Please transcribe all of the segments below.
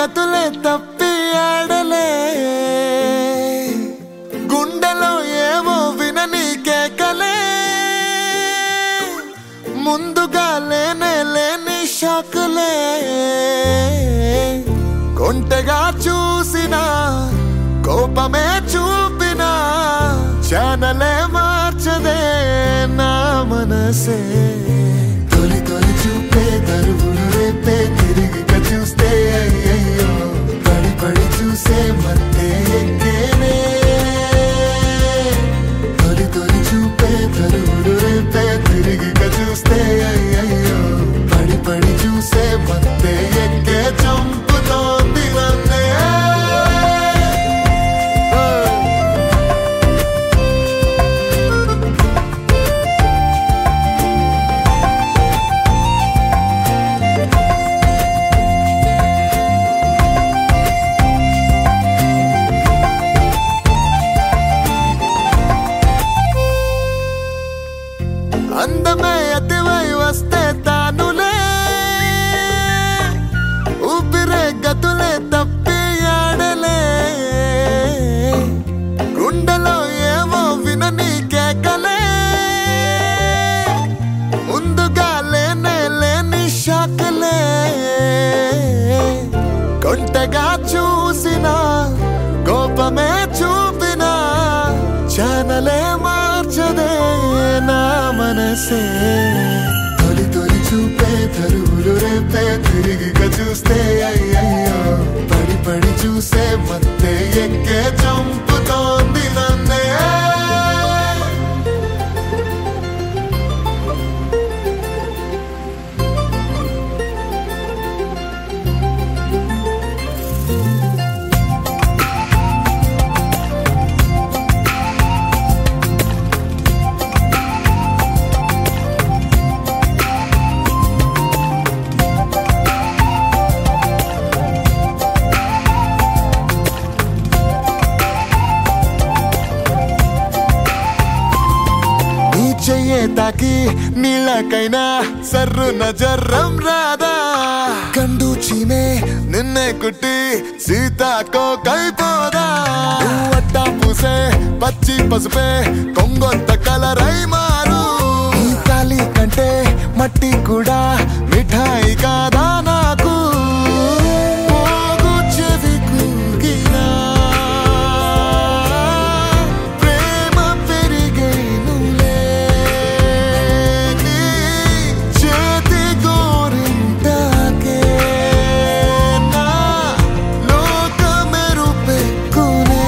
గతులే తప్పి ఆడలే గుండెలో ఏవో వినని కేకలే ముందుగా లేనే లేని షాకులే కొంటగా చూసిన కోపమే చూపిన ఛానలే మార్చదే నా మనసే తొలి తొలి చూపే దరువులు రేపే తిరిగి చూస్తే అయ్యయ్యో పడి పడి చూసే మత్తే ఎక్కేనే తొలి తొలి చూపే దరువులు రేపే తిరిగి చూస్తే అయ్యయ్యో పడి పడి చూసే మత్తే ఎక్కే చంపుతోంది నన్నే అందమే అతివై వస్తే తానులే ఊపిరే గతులే తప్పి ఆడలే గుండెలో ఏవో వినని కేకలే ముందుగా లేనే లేని షాకలే కొంటగా చూసిన కోపమే చూపిన ఛానలే మార్చదే నా మనసే తొలి తొలి చూపే తరువులు రేపే తిరిగిగా చూస్తే అయ్యయ్యో పడి పడి చూసే మత్తే ఎక్కే చంపుతోంది నన్నే నీ చెయ్యే తాకి నీళ్ళకైనా సర్రు నజర్రం రాదా కండు చీమే నిన్నే కుట్టి సీతాకో కైపోదా నువ్వు అట్టా పూసే పచ్చి పసుపే కొంగొంత కలరై మారు ఈ తాలి కంటే మట్టి కూడా మిఠాయి కాదా నాకు పోగు చెవి కూగినా ప్రేమ పెరిగేనులే నీ చేతి గోరింటాకే నా లోకమెరుపెక్కునే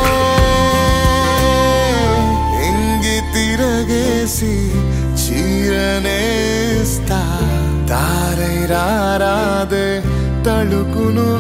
ఇంగి తిరగేసి చీరనేస్తా తారై రారాదే తళుకును